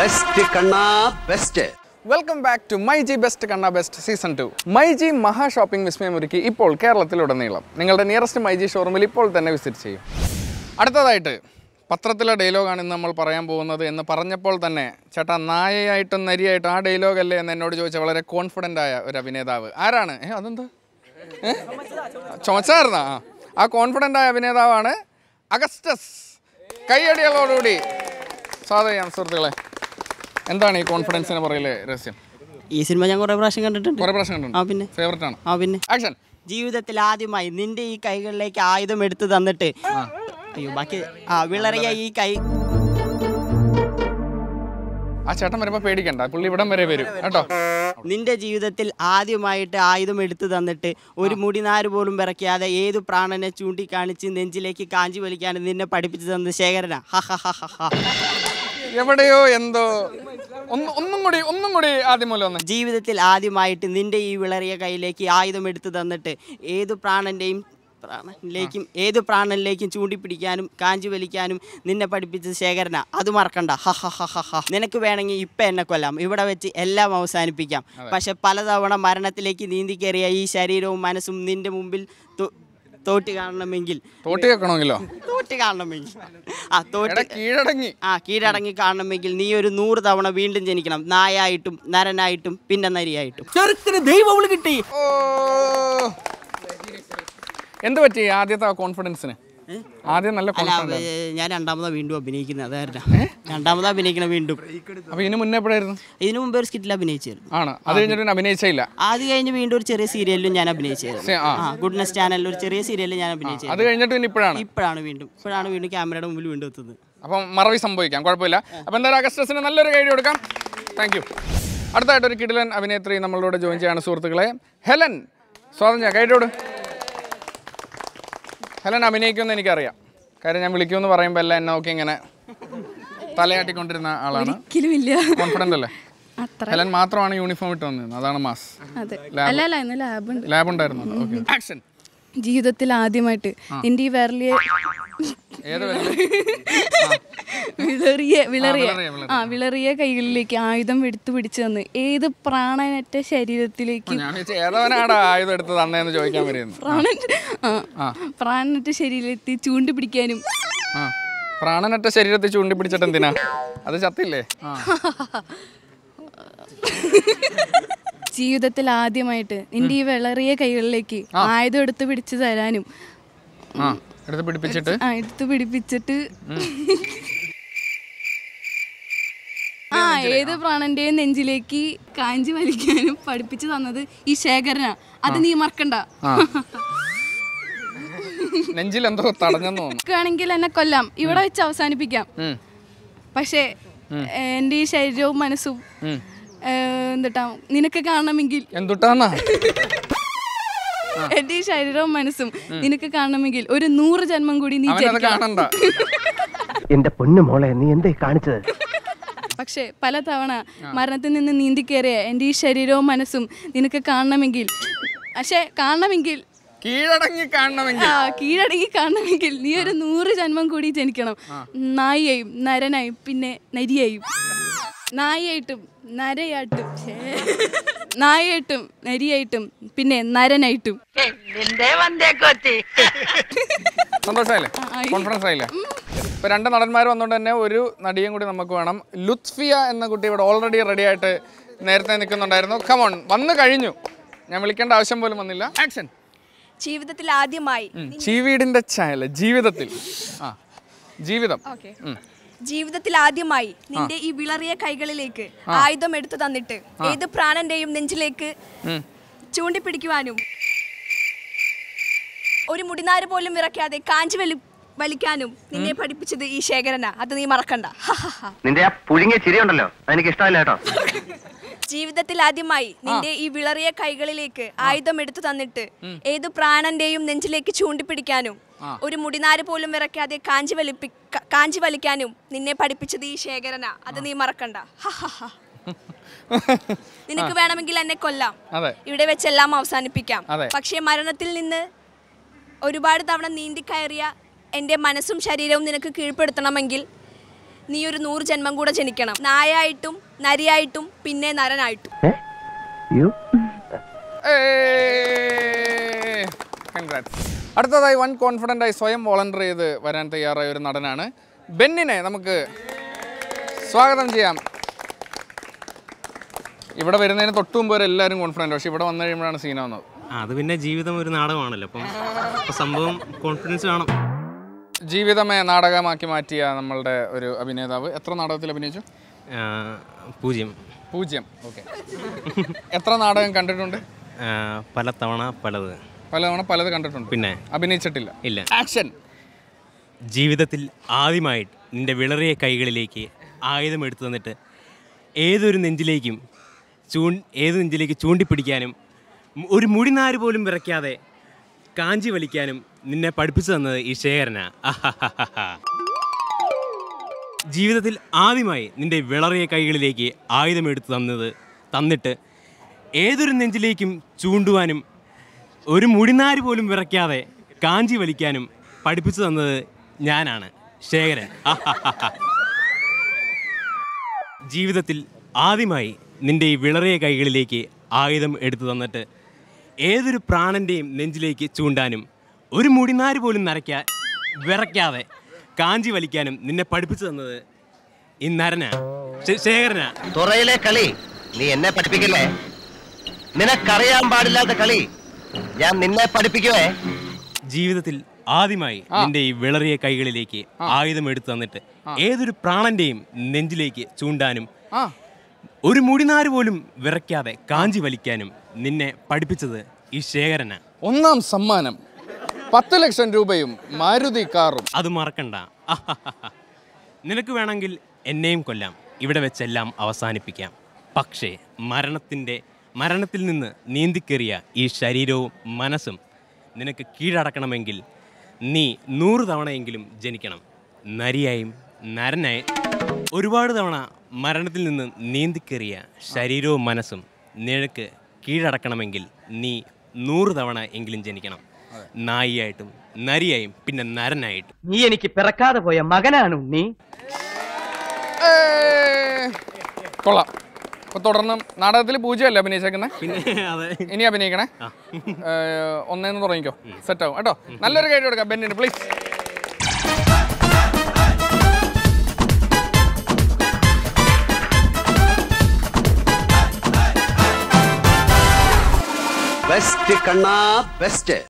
Best കണ്ണാ best welcome back to my G best കണ്ണ best season to my G മഹാ shopping വിസ്മയമൊരുക്കി ഇപ്പോൾ കേരളത്തിലുടനീളം നിങ്ങളുടെ നിയറസ്റ്റ് മൈ ജി ഷോറൂമിൽ ഇപ്പോൾ തന്നെ വിസിറ്റ് ചെയ്യും അടുത്തതായിട്ട് പത്രത്തിലെ ഡയലോഗാണ് ഇന്ന് നമ്മൾ പറയാൻ പോകുന്നത് എന്ന് പറഞ്ഞപ്പോൾ തന്നെ ചേട്ടാ നായയായിട്ടും നരിയായിട്ടും ആ ഡയലോഗ് അല്ലേ എന്ന് എന്നോട് ചോദിച്ച വളരെ കോൺഫിഡൻ്റ് ആയ ഒരു അഭിനേതാവ് ആരാണ് ഏ അതെന്താ ഏ? ചുമച്ചായിരുന്നാ ആ. ആ കോൺഫിഡൻ്റ് ആയ അഭിനേതാവാണ് അഗസ്റ്റസ് കൈയടികളോടുകൂടി സ്വാഗതം ചെയ്യാം സുഹൃത്തുക്കളെ എന്താണ് ഈ കോൺഫിഡൻസിന് പുറകിലെ രഹസ്യം ഈ സിനിമ ഞാൻ കുറേ പ്രാവശ്യം കണ്ടിട്ടുണ്ട് കുറെ പ്രശ്നം ആ കണ്ടുണ്ട് പിന്നെ ഫേവററ്റ് ആണ് ആ പിന്നെ ആക്ഷൻ ജീവിതത്തിൽ ആദ്യമായി നിന്റെ ഈ കൈകളിലേക്ക് ആയുധം എടുത്തു തന്നിട്ട് അയ്യോ ബാക്കി ആ വിളറിയ ഈ കൈ ആ ചേട്ടൻ വരുമ്പോ പേടിക്കണ്ട പുള്ളി ഇവിടം വരെ വരും കേട്ടോ നിന്റെ ജീവിതത്തിൽ ആദ്യമായിട്ട് ആയുധം എടുത്തു തന്നിട്ട് ഒരു മുടിനാര് പോലും വിറയ്ക്കാതെ ഏതു പ്രാണനെ ചൂണ്ടിക്കാണിച്ച് നെഞ്ചിലേക്ക് കാഞ്ചി വലിക്കാനും നിന്നെ പഠിപ്പിച്ചു തന്നത് ശേഖരനാ ഹ ഹ ഹ ഹ ഹ. എവിടെയോ എന്തോ ഒന്ന് ഒന്നും കൂടി ഒന്നും കൂടി ആദ്യം മൂലം ഒന്ന് ജീവിതത്തിൽ ആദ്യമായിട്ട് നിന്റെ ഈ വിളറിയ കൈയിലേക്ക് ആയുധം എടുത്തു തന്നിട്ട് ഏതു പ്രാണന്റെയും പ്രാണനിലേക്കും ഏത് പ്രാണനിലേക്കും ചൂണ്ടിപ്പിടിക്കാനും കാഞ്ചി വലിക്കാനും നിന്നെ പഠിപ്പിച്ചത് ശേഖരന അത് മറക്കണ്ട ഹ ഹ ഹ ഹ ഹ നിനക്ക് വേണമെങ്കിൽ ഇപ്പം എന്നെ കൊല്ലാം ഇവിടെ വെച്ച് എല്ലാം അവസാനിപ്പിക്കാം പക്ഷെ പലതവണ മരണത്തിലേക്ക് നീന്തിക്കേറിയ ഈ ശരീരവും മനസ്സും നിന്റെ മുമ്പിൽ തോ- തോറ്റ് കാണണമെങ്കിൽ തോട്ടി വെക്കണമെങ്കിലോ തോറ്റ് കാണണമെങ്കിൽ ആ തോറ്റ് എടാ കീഴടങ്ങി ആ കീഴടങ്ങി കാണണമെങ്കിൽ നീ ഒരു നൂറ് തവണ വീണ്ടും ജനിക്കണം നായായിട്ടും നരനായിട്ടും പിന്നെ നരിയായിട്ടും ചെറുക്കിന് ദൈവം കിട്ടി ഓ എന്ത് പറ്റി ആദ്യത്തെ കോൺഫിഡൻസിന് ആദ്യം നല്ല അല്ല കോൺഫിഡൻസ് ഏ, ഞാൻ രണ്ടാമതാ വീണ്ടും അഭിനയിക്കുന്നത് അതായിരുന്നു രണ്ടാമതാ അഭിനയിക്കണം വീണ്ടും അപ്പൊ ഇതിന് മുന്നേ എപ്പോഴായിരുന്നു ഇതിനു മുമ്പ് ഒരു സ്കിറ്റിൽ അഭിനയിച്ചായിരുന്നു ആണ് അത് കഴിഞ്ഞിട്ട് പിന്നെ അഭിനയിച്ചില്ല അത് കഴിഞ്ഞ് വീണ്ടും ഒരു ചെറിയ സീരിയലിലും ഞാൻ അഭിനയിച്ചായിരുന്നു സെ- ആ. ആ ഗുഡ്നസ് ചാനലിൽ ഒരു ചെറിയ സീരിയലിൽ ഞാൻ അഭിനയിച്ചു അത് കഴിഞ്ഞിട്ട് പിന്നെ ഇപ്പോഴാണ് ഇപ്പോഴാണ് വീണ്ടും ഇപ്പോഴാണ് വീണ്ടും ക്യാമറയുടെ മുമ്പിൽ വീണ്ടും എത്തുന്നത് അപ്പം മറവി സംഭവിക്കാം കുഴപ്പമില്ല അപ്പം എന്തായാലും അഗസ്റ്റസിന് നല്ലൊരു ഗൈഡ് കൊടുക്കാം താങ്ക് യു അടുത്തായിട്ട് ഒരു കിടിലൻ അഭിനേത്രി നമ്മളോട് ജോയിൻ ചെയ്യാണ് സുഹൃത്തുക്കളെ ഹെലൻ സ്വാതന്ത്ര്യം ചെയ്യാം ഗൈഡോട് ഹെലൻ അഭിനയിക്കുമെന്ന് എനിക്കറിയാം കാര്യം ഞാൻ വിളിക്കുമെന്ന് പറയുമ്പോൾ എല്ലാം എന്നെ നോക്കി ഇങ്ങനെ തലയാട്ടിക്കൊണ്ടിരുന്ന ആളാണ് ഒരിക്കലുമില്ല കോൺഫിഡൻ്റ് അല്ലേ അത്ര ഹെലൻ മാത്രമാണ് യൂണിഫോം ഇട്ട് വന്നിരുന്നത് അതാണ് മാസ് അതെ അല്ല അല്ല ഇന്ന് ലാബുണ്ട് ലാബ് ഉണ്ടായിരുന്നു ഓക്കെ ആക്ഷൻ ജീവിതത്തിൽ ആദ്യമായിട്ട് നിന്റെ ഈ വിരലിയ ഏത് വരല്? വിളറിയ വിളറിയ വിളറിയ, വിളറിയ. ആ വിളറിയ കൈകളിലേക്ക് ആയുധം എടുത്തു പിടിച്ചു തന്ന് ഏത് പ്രാണനറ്റ ശരീരത്തിലേക്ക് ഞാൻ വിചാരിച്ചു ഏതവനാടാ ആയുധം എടുത്ത് തന്നേന്ന് ചോദിക്കാൻ വരുന്നു പ്രാണൻ ആ പ്രാണനറ്റ ശരീരത്തിൽ ചൂണ്ടുപിടിക്കാനും ആ പ്രാണനറ്റ ശരീരത്തിൽ ചൂണ്ടിപ്പിടിച്ചിട്ട് എന്തിനാ അത് ചത്തില്ലേ ആ ജീവിതത്തിൽ ആദ്യമായിട്ട് നിന്റെ ഈ വിളറിയ കൈകളിലേക്ക് ആയുധം എടുത്തു പിടിച്ചു തരാനും ആ എടുത്ത് പിടിപ്പിച്ചിട്ട് ആ എടുത്തു പിടിപ്പിച്ചിട്ട് ആ ഏത് പ്രാണന്റെയും നെഞ്ചിലേക്ക് കാഞ്ചി വലിക്കാനും പഠിപ്പിച്ചു തന്നത് ഈ ശേഖരനാ അത് നീ മറക്കണ്ട ആ നെഞ്ചിൽ എന്തോ തടഞ്ഞെന്ന് തോന്നുന്നു ആണെങ്കിൽ എന്നെ കൊല്ലാം ഇവിടെ വെച്ച് അവസാനിപ്പിക്കാം ഉം, പക്ഷേ എൻ്റെ ഈ ശരീരവും മനസ്സും ഉം. എന്നിട്ടാ നിനക്ക് കാണണമെങ്കിൽ എന്തുട്ടാന്നാ എൻ്റെ ഈ ശരീരവും മനസ്സും നിനക്ക് കാണണമെങ്കിൽ ഒരു നൂറ് ജന്മം കൂടി നീ അവനത് ജനിക്കണം കാണണ്ട എന്റെ പൊന്നു മോളെ നീ എന്തേ കാണിച്ചത് പക്ഷേ പലതവണ മരണത്തിൽ നിന്ന് നീന്തിക്കേറിയ എൻ്റെ ഈ ശരീരവും മനസ്സും നിനക്ക് കാണണമെങ്കിൽ പക്ഷേ കാണണമെങ്കിൽ കീഴടങ്ങി കാണണമെങ്കിൽ ആ കീഴടങ്ങി കാണണമെങ്കിൽ നീ ഒരു നൂറ് ജന്മം കൂടി ജനിക്കണം നായിയായും നരനായും പിന്നെ നരിയായും നായായിട്ടും നരയായിട്ടും ഛേ. നായായിട്ടും നരിയായിട്ടും പിന്നെ നരനായിട്ടും സന്തോഷമായില്ലേ ആയി. കോൺഫിഡൻസ് ആയില്ലേ ഇപ്പൊ രണ്ട് നടന്മാർ വന്നുകൊണ്ട് തന്നെ ഒരു നടിയും കൂടി നമുക്ക് വേണം ലുത്ഫിയ എന്ന കുട്ടി ഇവിടെ ഓൾറെഡി റെഡി ആയിട്ട് നേരത്തെ നിൽക്കുന്നുണ്ടായിരുന്നു കമോൺ വന്നു കഴിഞ്ഞു ഞാൻ വിളിക്കേണ്ട ആവശ്യം പോലും വന്നില്ല ആക്ഷൻ ജീവിതത്തിൽ ആദ്യമായി ചീവീടിന്റെ ചായല ജീവിതത്തിൽ ആ ജീവിതം ഓക്കെ ഉം. ജീവിതത്തിൽ ആദ്യമായി നിന്റെ ഈ വിളറിയ കൈകളിലേക്ക് ആയുധം എടുത്തു തന്നിട്ട് ഏത് പ്രാണന്റെയും നെഞ്ചിലേക്ക് ഉം. ചൂണ്ടിപ്പിടിക്കുവാനും ഒരു മുടിനാര് പോലും വിറയ്ക്കാതെ കാഞ്ചി വലി വലിക്കാനും നിന്നെ പഠിപ്പിച്ചത് ഈ ശേഖരനാ അത് നീ മറക്കണ്ട നിന്റെ ആ പുഴുങ്ങിയ ചിരിയുണ്ടല്ലോ അതെനിക്ക് ഇഷ്ടമല്ല കേട്ടോ ജീവിതത്തിൽ ആദ്യമായി നിന്റെ ഈ വിളറിയ കൈകളിലേക്ക് ആയുധം എടുത്തു തന്നിട്ട് ഏത് പ്രാണന്റെയും നെഞ്ചിലേക്ക് ചൂണ്ടിപ്പിടിക്കാനും ഒരു മുടിനാര് പോലും വിറയ്ക്കാതെ കാഞ്ചി വലിപ്പി ക- കാഞ്ചി വലിക്കാനും നിന്നെ പഠിപ്പിച്ചത് ഈ ശേഖരനാ അത് നീ മറക്കണ്ട നിനക്ക് വേണമെങ്കിൽ എന്നെ കൊല്ലാം അതെ ഇവിടെ വെച്ചെല്ലാം അവസാനിപ്പിക്കാം അതെ. പക്ഷേ മരണത്തിൽ നിന്ന് ഒരുപാട് തവണ നീന്തി കയറിയ എൻ്റെ മനസ്സും ശരീരവും നിനക്ക് കീഴ്പ്പെടുത്തണമെങ്കിൽ നീ ഒരു നൂറ് ജന്മം കൂടെ ജനിക്കണം നായായിട്ടും നരിയായിട്ടും പിന്നെ നരനായിട്ടും യു കൺഗ്രാറ്റ്സ് അടുത്തതായി വൺ കോൺഫിഡൻ്റ് ആയി സ്വയം വോളണ്ടിയർ ചെയ്ത് വരാൻ തയ്യാറായ ഒരു നടനാണ് ബെന്നിനെ നമുക്ക് സ്വാഗതം ചെയ്യാം ഇവിടെ വരുന്നതിന് തൊട്ട് മുമ്പ് വരെ എല്ലാവരും കോൺഫിഡൻറ്റ് പക്ഷേ ഇവിടെ വന്നു കഴിയുമ്പോഴാണ് സീനാവുന്നത് ആ, അത് പിന്നെ ജീവിതം ഒരു നാടകമാണല്ലോ അപ്പം അപ്പം സംഭവം കോൺഫിഡൻസ് വേണം ജീവിതമേ നാടകമാക്കി മാറ്റിയ നമ്മളുടെ ഒരു അഭിനേതാവ് എത്ര നാടകത്തിൽ അഭിനയിച്ചു ആ, പൂജ്യം പൂജ്യം ഓക്കെ എത്ര നാടകം കണ്ടിട്ടുണ്ട് ആ, പല തവണ പലത് പലതവണ പലത് കണ്ടിട്ടുണ്ട് പിന്നെ അഭിനയിച്ചിട്ടില്ല ഇല്ല ആക്ഷൻ ജീവിതത്തിൽ ആദ്യമായിട്ട് നിന്റെ വിളറിയ കൈകളിലേക്ക് ആയുധം എടുത്തു തന്നിട്ട് ഏതൊരു നെഞ്ചിലേക്കും ചൂ ഏത് നെഞ്ചിലേക്ക് ചൂണ്ടിപ്പിടിക്കാനും മു- ഒരു മുടിനാര് പോലും വിറയ്ക്കാതെ കാഞ്ചി വലിക്കാനും നിന്നെ പഠിപ്പിച്ചു തന്നത് ഈ ശേഖരനാ ആഹാഹാഹാ. ജീവിതത്തിൽ ആദ്യമായി നിന്റെ വിളറിയ കൈകളിലേക്ക് ആയുധം എടുത്തു തന്നത് തന്നിട്ട് ഏതൊരു നെഞ്ചിലേക്കും ചൂണ്ടുവാനും ഒരു മുടിനാര് പോലും വിറയ്ക്കാതെ കാഞ്ചി വലിക്കാനും പഠിപ്പിച്ചു തന്നത് ഞാനാണ് ശേഖരൻ ജീവിതത്തിൽ ആദ്യമായി നിന്റെ ഈ വിളറിയ കൈകളിലേക്ക് ആയുധം എടുത്തു തന്നിട്ട് ഏതൊരു പ്രാണൻ്റെയും നെഞ്ചിലേക്ക് ചൂണ്ടാനും ഒരു മുടിനാര് പോലും നരയ്ക്കാ വിറയ്ക്കാതെ കാഞ്ചി വലിക്കാനും നിന്നെ പഠിപ്പിച്ചു തന്നത് ഈ നരനാ ശേ- ശേഖരനാ തുറയിലെ കളി നീ എന്നെ പഠിപ്പിക്കില്ലേ നിനക്കറിയാൻ പാടില്ലാത്ത കളി ഞാൻ നിന്നെ പഠിപ്പിക്കുവേ ജീവിതത്തിൽ ആദ്യമായി നിന്റെ ഈ വിളറിയ കൈകളിലേക്ക് ആയുധം എടുത്തു തന്നിട്ട് ഏതൊരു പ്രാണന്റെയും നെഞ്ചിലേക്ക് ചൂണ്ടാനും ആ ഒരു മുടിനാര് പോലും വിറയ്ക്കാതെ കാഞ്ചി വലിക്കാനും നിന്നെ പഠിപ്പിച്ചത് ഈ ശേഖരനാ ഒന്നാം സമ്മാനം പത്ത് ലക്ഷം രൂപയും മാരുതി കാറും അത് മറക്കണ്ട നിനക്ക് വേണമെങ്കിൽ എന്നെയും കൊല്ലാം ഇവിടെ വെച്ചെല്ലാം അവസാനിപ്പിക്കാം പക്ഷേ മരണത്തിൻ്റെ മരണത്തിൽ നിന്ന് നീന്തിക്കേറിയ ഈ ശരീരവും മനസ്സും നിനക്ക് കീഴടക്കണമെങ്കിൽ നീ നൂറ് തവണയെങ്കിലും ജനിക്കണം നരിയായും നരനായി ഒരുപാട് തവണ മരണത്തിൽ നിന്ന് നീന്തിക്കേറിയ ശരീരവും മനസ്സും നിനക്ക് കീഴടക്കണമെങ്കിൽ നീ നൂറ് തവണ എങ്കിലും ജനിക്കണം നായിയായിട്ടും നരിയായും പിന്നെ നരനായിട്ടും നീ എനിക്ക് പിറക്കാതെ പോയ മകനാണ് നീ ഏയ്. കൊള്ളാം അപ്പൊ തുടർന്നും നാടകത്തിൽ പൂജ്യമല്ലേ അഭിനയിച്ചേക്കുന്നത് പിന്നെ അതെ ഇനി അഭിനയിക്കണേ ഏഹ്, ഒന്നേന്ന് തുടങ്ങിക്കോ സെറ്റ് ആവും കേട്ടോ നല്ലൊരു കൈ കൊടുക്കാം ബെന്നിന് പ്ലീസ് ബെസ്റ്റ് കണ്ണാ ബെസ്റ്റ്